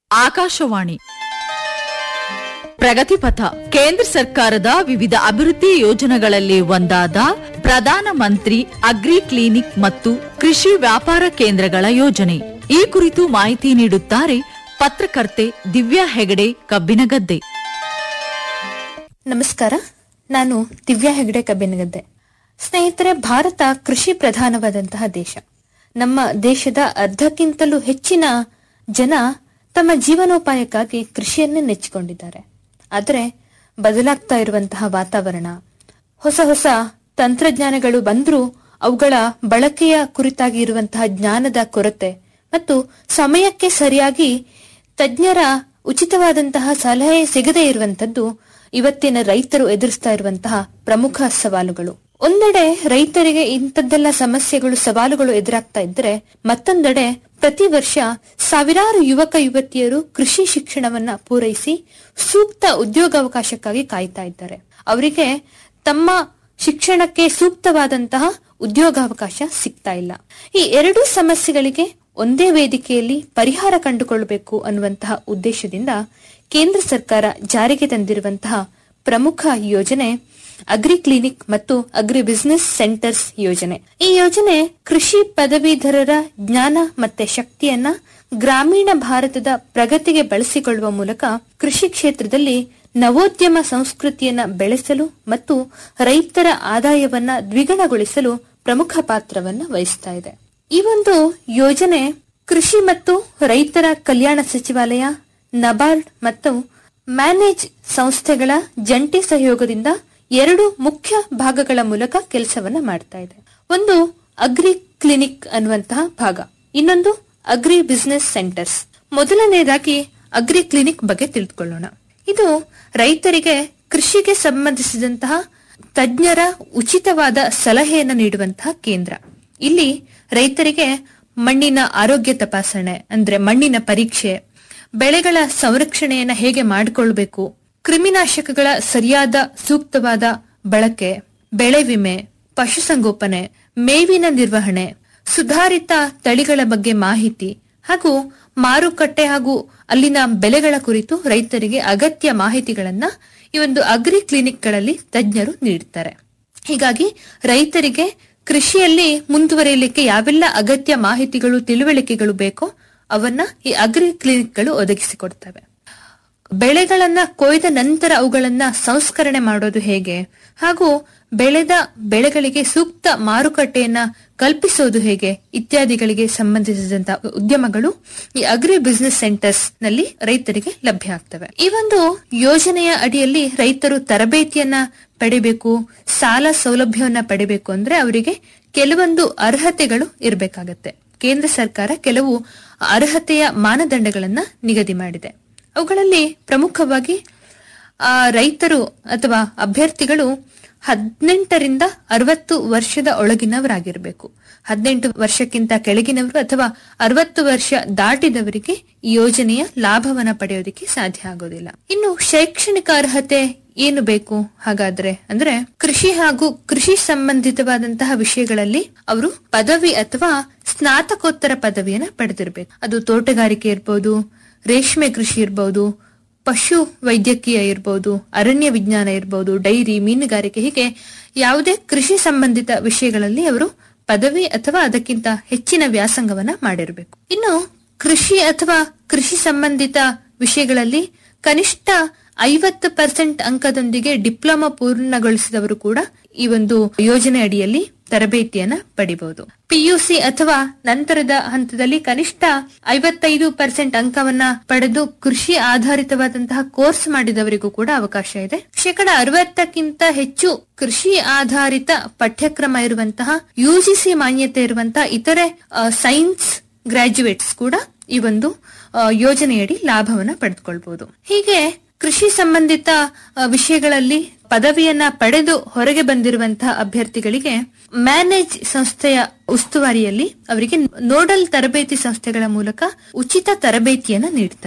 ಆಕಾಶವಾಣಿ ಪ್ರಗತಿಪಥ ಕೇಂದ್ರ ಸರ್ಕಾರದ ವಿವಿಧ ಅಭಿವೃದ್ಧಿ ಯೋಜನೆಗಳಲ್ಲಿ ಒಂದಾದ ಪ್ರಧಾನ ಮಂತ್ರಿ ಅಗ್ರಿ ಕ್ಲಿನಿಕ್ ಮತ್ತು ಕೃಷಿ ವ್ಯಾಪಾರ ಕೇಂದ್ರಗಳ ಯೋಜನೆ ಈ ಕುರಿತು ಮಾಹಿತಿ ನೀಡುತ್ತಾರೆ ಪತ್ರಕರ್ತೆ ದಿವ್ಯಾ ಹೆಗಡೆ ಕಬ್ಬಿನಗದ್ದೆ ನಮಸ್ಕಾರ ನಾನು ದಿವ್ಯಾ ಹೆಗಡೆ ಕಬ್ಬಿನಗದ್ದೆ ಸ್ನೇಹಿತರೆ ಭಾರತ ಕೃಷಿ ಪ್ರಧಾನವಾದಂತಹ ದೇಶ ನಮ್ಮ ದೇಶದ ಅರ್ಧಕ್ಕಿಂತಲೂ ಹೆಚ್ಚಿನ ಜನ ತಮ್ಮ ಜೀವನೋಪಾಯಕ್ಕಾಗಿ ಕೃಷಿಯನ್ನೇ ನೆಚ್ಚಿಕೊಂಡಿದ್ದಾರೆ ಆದರೆ ಬದಲಾಗ್ತಾ ಇರುವಂತಹ ವಾತಾವರಣ ಹೊಸ ಹೊಸ ತಂತ್ರಜ್ಞಾನಗಳು ಬಂದರೂ ಅವುಗಳ ಬಳಕೆಯ ಕುರಿತಾಗಿ ಇರುವಂತಹ ಜ್ಞಾನದ ಕೊರತೆ ಮತ್ತು ಸಮಯಕ್ಕೆ ಸರಿಯಾಗಿ ತಜ್ಞರ ಉಚಿತವಾದಂತಹ ಸಲಹೆ ಸಿಗದೇ ಇರುವಂತದ್ದು ಇವತ್ತಿನ ರೈತರು ಎದುರಿಸ್ತಾ ಇರುವಂತಹ ಪ್ರಮುಖ ಸವಾಲುಗಳು ಒಂದೆಡೆ ರೈತರಿಗೆ ಇಂಥದ್ದೆಲ್ಲ ಸಮಸ್ಯೆಗಳು ಸವಾಲುಗಳು ಎದುರಾಗ್ತಾ ಇದ್ರೆ ಮತ್ತೊಂದೆಡೆ ಪ್ರತಿ ವರ್ಷ ಸಾವಿರಾರು ಯುವಕ ಯುವತಿಯರು ಕೃಷಿ ಶಿಕ್ಷಣವನ್ನ ಪೂರೈಸಿ ಸೂಕ್ತ ಉದ್ಯೋಗಾವಕಾಶಕ್ಕಾಗಿ ಕಾಯ್ತಾ ಇದ್ದಾರೆ ಅವರಿಗೆ ತಮ್ಮ ಶಿಕ್ಷಣಕ್ಕೆ ಸೂಕ್ತವಾದಂತಹ ಉದ್ಯೋಗಾವಕಾಶ ಸಿಗ್ತಾ ಇಲ್ಲ ಈ ಎರಡೂ ಸಮಸ್ಯೆಗಳಿಗೆ ಒಂದೇ ವೇದಿಕೆಯಲ್ಲಿ ಪರಿಹಾರ ಕಂಡುಕೊಳ್ಳಬೇಕು ಅನ್ನುವಂತಹ ಉದ್ದೇಶದಿಂದ ಕೇಂದ್ರ ಸರ್ಕಾರ ಜಾರಿಗೆ ತಂದಿರುವಂತಹ ಪ್ರಮುಖ ಯೋಜನೆ ಅಗ್ರಿ ಕ್ಲಿನಿಕ್ ಮತ್ತು ಅಗ್ರಿ ಬಿಸಿನೆಸ್ ಸೆಂಟರ್ಸ್ ಯೋಜನೆ ಈ ಯೋಜನೆ ಕೃಷಿ ಪದವೀಧರರ ಜ್ಞಾನ ಮತ್ತೆ ಶಕ್ತಿಯನ್ನ ಗ್ರಾಮೀಣ ಭಾರತದ ಪ್ರಗತಿಗೆ ಬಳಸಿಕೊಳ್ಳುವ ಮೂಲಕ ಕೃಷಿ ಕ್ಷೇತ್ರದಲ್ಲಿ ನವೋದ್ಯಮ ಸಂಸ್ಕೃತಿಯನ್ನ ಬೆಳೆಸಲು ಮತ್ತು ರೈತರ ಆದಾಯವನ್ನ ದ್ವಿಗುಣಗೊಳಿಸಲು ಪ್ರಮುಖ ಪಾತ್ರವನ್ನ ವಹಿಸ್ತಾ ಇದೆ ಈ ಒಂದು ಯೋಜನೆ ಕೃಷಿ ಮತ್ತು ರೈತರ ಕಲ್ಯಾಣ ಸಚಿವಾಲಯ ನಬಾರ್ಡ್ ಮತ್ತು ಮ್ಯಾನೇಜ್ ಸಂಸ್ಥೆಗಳ ಜಂಟಿ ಸಹಯೋಗದಿಂದ ಎರಡು ಮುಖ್ಯ ಭಾಗಗಳ ಮೂಲಕ ಕೆಲಸವನ್ನ ಮಾಡ್ತಾ ಇದೆ ಒಂದು ಅಗ್ರಿ ಕ್ಲಿನಿಕ್ ಅನ್ನುವಂತಹ ಭಾಗ ಇನ್ನೊಂದು ಅಗ್ರಿ ಬಿಸಿನೆಸ್ ಸೆಂಟರ್ಸ್ ಮೊದಲನೇದಾಗಿ ಅಗ್ರಿ ಕ್ಲಿನಿಕ್ ಬಗ್ಗೆ ತಿಳಿದುಕೊಳ್ಳೋಣ ಇದು ರೈತರಿಗೆ ಕೃಷಿಗೆ ಸಂಬಂಧಿಸಿದಂತಹ ತಜ್ಞರ ಉಚಿತವಾದ ಸಲಹೆಯನ್ನು ನೀಡುವಂತಹ ಕೇಂದ್ರ ಇಲ್ಲಿ ರೈತರಿಗೆ ಮಣ್ಣಿನ ಆರೋಗ್ಯ ತಪಾಸಣೆ ಅಂದ್ರೆ ಮಣ್ಣಿನ ಪರೀಕ್ಷೆ ಬೆಳೆಗಳ ಸಂರಕ್ಷಣೆಯನ್ನ ಹೇಗೆ ಮಾಡಿಕೊಳ್ಬೇಕು ಕ್ರಿಮಿನಾಶಕಗಳ ಸರಿಯಾದ ಸೂಕ್ತವಾದ ಬಳಕೆ ಬೆಳೆ ವಿಮೆ ಪಶುಸಂಗೋಪನೆ ಮೇವಿನ ನಿರ್ವಹಣೆ ಸುಧಾರಿತ ತಳಿಗಳ ಬಗ್ಗೆ ಮಾಹಿತಿ ಹಾಗೂ ಮಾರುಕಟ್ಟೆ ಹಾಗೂ ಅಲ್ಲಿನ ಬೆಲೆಗಳ ಕುರಿತು ರೈತರಿಗೆ ಅಗತ್ಯ ಮಾಹಿತಿಗಳನ್ನ ಈ ಒಂದು ಅಗ್ರಿ ಕ್ಲಿನಿಕ್ಗಳಲ್ಲಿ ತಜ್ಞರು ನೀಡುತ್ತಾರೆ ಹೀಗಾಗಿ ರೈತರಿಗೆ ಕೃಷಿಯಲ್ಲಿ ಮುಂದುವರಿಯಲಿಕ್ಕೆ ಯಾವೆಲ್ಲ ಅಗತ್ಯ ಮಾಹಿತಿಗಳು ತಿಳುವಳಿಕೆಗಳು ಬೇಕೋ ಅವನ್ನ ಈ ಅಗ್ರಿ ಕ್ಲಿನಿಕ್ಗಳು ಒದಗಿಸಿಕೊಡ್ತವೆ ಬೆಳೆಗಳನ್ನ ಕೊಯ್ದ ನಂತರ ಅವುಗಳನ್ನ ಸಂಸ್ಕರಣೆ ಮಾಡೋದು ಹೇಗೆ ಹಾಗೂ ಬೆಳೆದ ಬೆಳೆಗಳಿಗೆ ಸೂಕ್ತ ಮಾರುಕಟ್ಟೆಯನ್ನ ಕಲ್ಪಿಸೋದು ಹೇಗೆ ಇತ್ಯಾದಿಗಳಿಗೆ ಸಂಬಂಧಿಸಿದಂತಹ ಉದ್ಯಮಗಳು ಈ ಅಗ್ರಿ ಬಿಸಿನೆಸ್ ಸೆಂಟರ್ಸ್ ನಲ್ಲಿ ರೈತರಿಗೆ ಲಭ್ಯ ಆಗ್ತವೆ ಈ ಒಂದು ಯೋಜನೆಯ ಅಡಿಯಲ್ಲಿ ರೈತರು ತರಬೇತಿಯನ್ನ ಪಡಿಬೇಕು ಸಾಲ ಸೌಲಭ್ಯವನ್ನ ಪಡಿಬೇಕು ಅಂದ್ರೆ ಅವರಿಗೆ ಕೆಲವೊಂದು ಅರ್ಹತೆಗಳು ಇರಬೇಕಾಗತ್ತೆ ಕೇಂದ್ರ ಸರ್ಕಾರ ಕೆಲವು ಅರ್ಹತೆಯ ಮಾನದಂಡಗಳನ್ನ ನಿಗದಿ ಮಾಡಿದೆ ಅವುಗಳಲ್ಲಿ ಪ್ರಮುಖವಾಗಿ ಆ ರೈತರು ಅಥವಾ ಅಭ್ಯರ್ಥಿಗಳು ಹದಿನೆಂಟರಿಂದ ಅರವತ್ತು ವರ್ಷದ ಒಳಗಿನವರಾಗಿರಬೇಕು ಹದಿನೆಂಟು ವರ್ಷಕ್ಕಿಂತ ಕೆಳಗಿನವರು ಅಥವಾ ಅರವತ್ತು ವರ್ಷ ದಾಟಿದವರಿಗೆ ಈ ಯೋಜನೆಯ ಲಾಭವನ್ನ ಪಡೆಯೋದಕ್ಕೆ ಸಾಧ್ಯ ಆಗೋದಿಲ್ಲ ಇನ್ನು ಶೈಕ್ಷಣಿಕ ಅರ್ಹತೆ ಏನು ಬೇಕು ಹಾಗಾದ್ರೆ ಅಂದ್ರೆ ಕೃಷಿ ಹಾಗೂ ಕೃಷಿ ಸಂಬಂಧಿತವಾದಂತಹ ವಿಷಯಗಳಲ್ಲಿ ಅವರು ಪದವಿ ಅಥವಾ ಸ್ನಾತಕೋತ್ತರ ಪದವಿಯನ್ನ ಪಡೆದಿರಬೇಕು ಅದು ತೋಟಗಾರಿಕೆ ಇರ್ಬೋದು ರೇಷ್ಮೆ ಕೃಷಿ ಇರ್ಬೋದು ಪಶು ವೈದ್ಯಕೀಯ ಇರ್ಬೋದು ಅರಣ್ಯ ವಿಜ್ಞಾನ ಇರ್ಬೋದು ಡೈರಿ ಮೀನುಗಾರಿಕೆ ಹೀಗೆ ಯಾವುದೇ ಕೃಷಿ ಸಂಬಂಧಿತ ವಿಷಯಗಳಲ್ಲಿ ಅವರು ಪದವಿ ಅಥವಾ ಅದಕ್ಕಿಂತ ಹೆಚ್ಚಿನ ವ್ಯಾಸಂಗವನ್ನ ಮಾಡಿರಬೇಕು ಇನ್ನು ಕೃಷಿ ಅಥವಾ ಕೃಷಿ ಸಂಬಂಧಿತ ವಿಷಯಗಳಲ್ಲಿ ಕನಿಷ್ಠ ಐವತ್ತು ಪರ್ಸೆಂಟ್ ಅಂಕದೊಂದಿಗೆ ಡಿಪ್ಲೊಮಾ ಪೂರ್ಣಗೊಳಿಸಿದವರು ಕೂಡ ಈ ಒಂದು ಯೋಜನೆ ಅಡಿಯಲ್ಲಿ ತರಬೇತಿಯನ್ನ ಪಡಿಬಹುದು ಪಿಯುಸಿ ಅಥವಾ ನಂತರದ ಹಂತದಲ್ಲಿ ಕನಿಷ್ಠ ಐವತ್ತೈದು ಪರ್ಸೆಂಟ್ ಅಂಕವನ್ನ ಪಡೆದು ಕೃಷಿ ಆಧಾರಿತವಾದಂತಹ ಕೋರ್ಸ್ ಮಾಡಿದವರಿಗೂ ಕೂಡ ಅವಕಾಶ ಇದೆ ಶೇಕಡ ಅರವತ್ತಕ್ಕಿಂತ ಹೆಚ್ಚು ಕೃಷಿ ಆಧಾರಿತ ಪಠ್ಯಕ್ರಮ ಇರುವಂತಹ ಯುಜಿಸಿ ಮಾನ್ಯತೆ ಇರುವಂತಹ ಇತರೆ ಸೈನ್ಸ್ ಗ್ರಾಜುಯೇಟ್ಸ್ ಕೂಡ ಈ ಒಂದು ಆ, ಯೋಜನೆಯಡಿ ಲಾಭವನ್ನ ಪಡೆದುಕೊಳ್ಬಹುದು ಹೀಗೆ ಕೃಷಿ ಸಂಬಂಧಿತ ಆ, ವಿಷಯಗಳಲ್ಲಿ ಪದವಿಯನ್ನ ಪಡೆದು ಹೊರಗೆ ಬಂದಿರುವಂತಹ ಅಭ್ಯರ್ಥಿಗಳಿಗೆ ಮ್ಯಾನೇಜ್ ಸಂಸ್ಥೆಯ ಉಸ್ತುವಾರಿಯಲ್ಲಿ ಅವರಿಗೆ ನೋಡಲ್ ತರಬೇತಿ ಸಂಸ್ಥೆಗಳ ಮೂಲಕ ಉಚಿತ ತರಬೇತಿಯನ್ನ ನೀಡುತ್ತಾರೆ